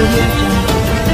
audio jungle.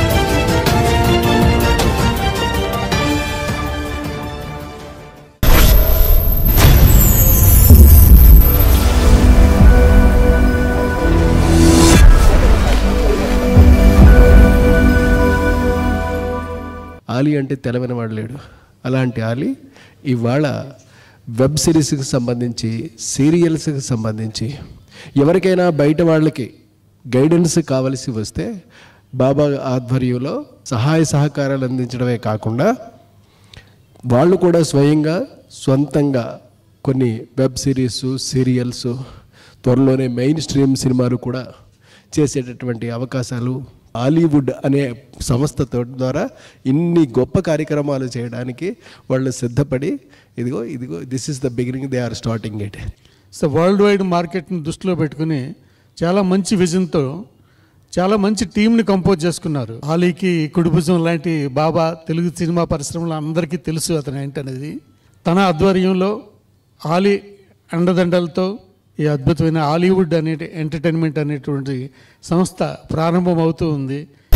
Ali అంటే తెలవని వాడు లేడు అలాంటి ఆలీ ఇవాళ వెబ్ సిరీస్కి సంబంధించి సీరియల్స్కి సంబంధించి ఎవరికైనా బయట వాళ్ళకి గైడెన్స్ కావలసి వస్తే బాబా ఆధ్వర్యంలో సహాయ సహకారాలు అందించడమే కాకుండా వాళ్ళు కూడా స్వయంగా సొంతంగా కొన్ని వెబ్ సిరీస్ సీరియల్స్ త్వరలోనే మెయిన్ స్ట్రీమ్ సినిమాలు కూడా చేసేటటువంటి అవకాశాలు హాలీవుడ్ అనే సంస్థ ద్వారా ఇన్ని గొప్ప కార్యక్రమాలు చేయడానికి వాళ్ళు సిద్ధపడి ఇదిగో ఇదిగో this is the beginning they are starting it so world wide మార్కెట్ని దృష్టిలో పెట్టుకుని చాలా మంచి విజన్తో చాలా మంచి టీంని కంపోజ్ చేసుకున్నారు ఆలీకి కుడిభుజం లాంటి బాబా తెలుగు సినిమా పరిశ్రమలో అందరికీ తెలుసు అతను ఏంటనేది తన ఆధ్వర్యంలో ఆలీ అండదండలతో ఈ అద్భుతమైన హాలీవుడ్ అనే ఎంటర్టైన్మెంట్ అనేటువంటి సంస్థ ప్రారంభం అవుతూ ఉంది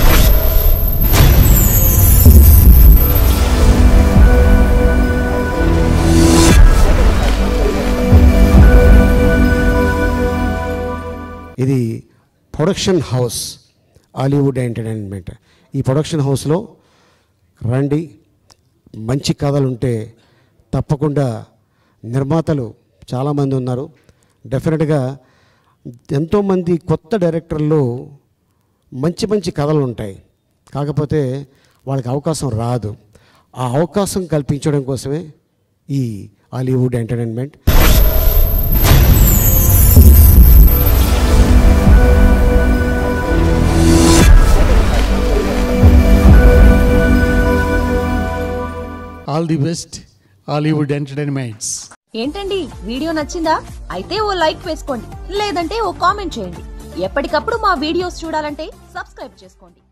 ఇది ప్రొడక్షన్ హౌస్ హాలీవుడ్ ఎంటర్టైన్మెంట్ ఈ ప్రొడక్షన్ హౌస్లో రండి మంచి కథలు ఉంటే తప్పకుండా నిర్మాతలు చాలామంది ఉన్నారు డెఫినెట్గా ఎంతోమంది కొత్త డైరెక్టర్లు మంచి మంచి కథలు ఉంటాయి కాకపోతే వాళ్ళకి అవకాశం రాదు ఆ అవకాశం కల్పించడం కోసమే ఈ Hollywood entertainment all the best Hollywood entertainments ఏంటండి వీడియో నచ్చిందా అయితే ఓ లైక్ వేసుకోండి లేదంటే ఓ కామెంట్ చేయండి ఎప్పటికప్పుడు మా వీడియోస్ చూడాలంటే సబ్స్క్రైబ్ చేసుకోండి